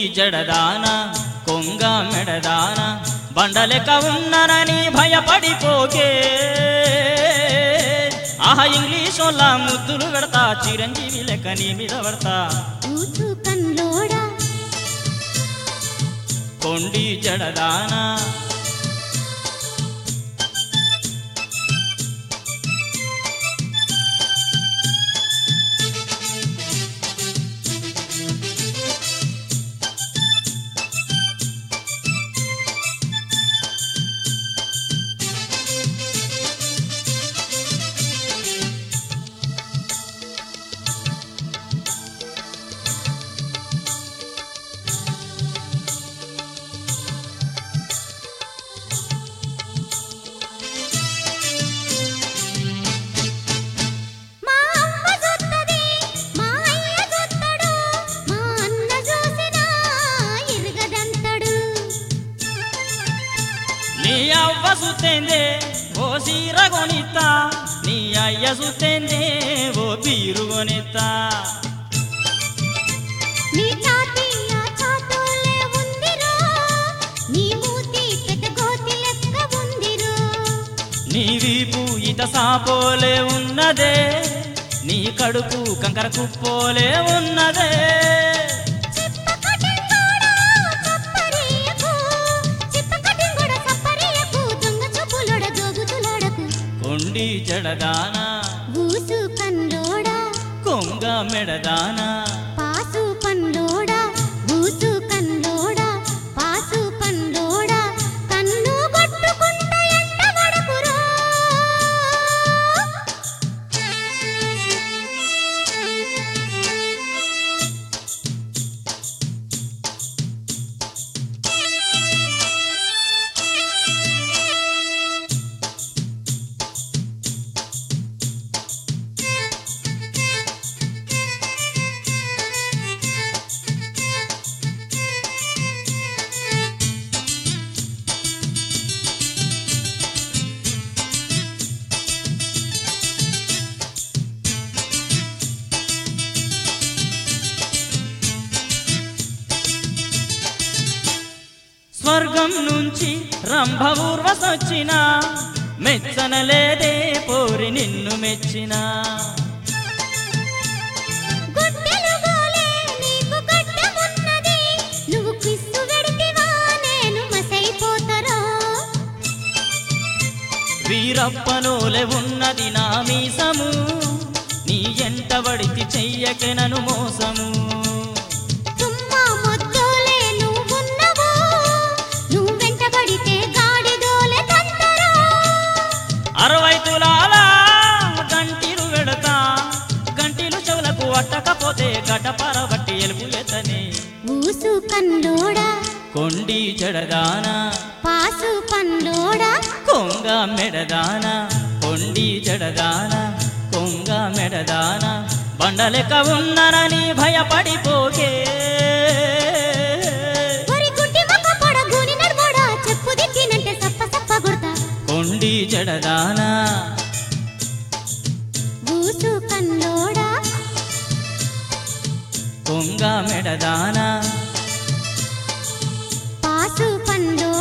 జడదాన కొంగ మెడదాన బండలెక్క ఉన్ననని భయపడిపోకే ఆహా ఇంగ్లీషోళ్ళ ముద్దులు పెడతా చిరంజీవి లెక్క నీ మీద పడతా ఊచు కన్లోడా కొండి జడదానా మా అమ్మ చూస్తది మా అయ్య చూస్తాడు మా అన్న చూసినా ఇరగదంతడు నీ అవ్వ సుత్తేందే ఓ సీర కొనిత్తా నీ అయ్య సుత్తేందే ఓ పీరు కొనిత్తా నీ ఛాతీ నా ఛాతోలే ఉందిరో నీ మూతి పెద్ద గోతి లెక్క ఉందిరో నీ వీపు ఇత సాపోలే ఉన్నదే నీ కడుపు కంకర కుప్పోలే ఉన్నదే చిప్పకటింగోడా చప్పరియకు చిప్పకటింగోడా చప్పరియకు దొంగ చూపులోడ జోగుతులాడకు కొండి జడదానా ఊసు కన్లోడా కొంగ మెడదానా పాసు పన్లోడా ఊసు కన్లోడా పాసు పన్లోడా కన్ను కొట్టుకుంట ఎంట పడకురో స్వర్గం నుంచి రంభ ఊర్వసొచ్చిన మెచ్చనలేదే పోరి నిన్ను మెచ్చినా గుడ్డెలు గోలే నీకు గడ్డమున్నది నువ్వు కిస్సు వెడితివా నేను మసైపోతరో వీరప్పనోలే ఉన్నది నా మీసము నీ ఎంట వడితి చెయ్యకెనను మోసము తుమ్మా మొద్దోలే నువ్వున్నవో నువ్వు వెంటబడితే గాడిదోలే తంతరో అరవై తులాల గంటిలు వెడతా గంటిలు చెవులకు అట్టకపోతే గడ్డపార బట్టి ఎలుపు ఎత్తనే ఊసు కన్లోడా కొండి జడదానా పాసు పన్లోడా కొంగ మెడదానా కొండి జడదానా కొంగ మెడదానా బండలెక్క ఉన్ననని భయపడిపోకే ఒరి గుడ్డి మొక్క పొడ గూని నడుమోడా చెప్పు దిక్కినంటే సప్ప సప్ప కొడతా కొండి జడదానా ఊసు కన్లోడా కొంగ మెడదానా పాసు పన్లోడా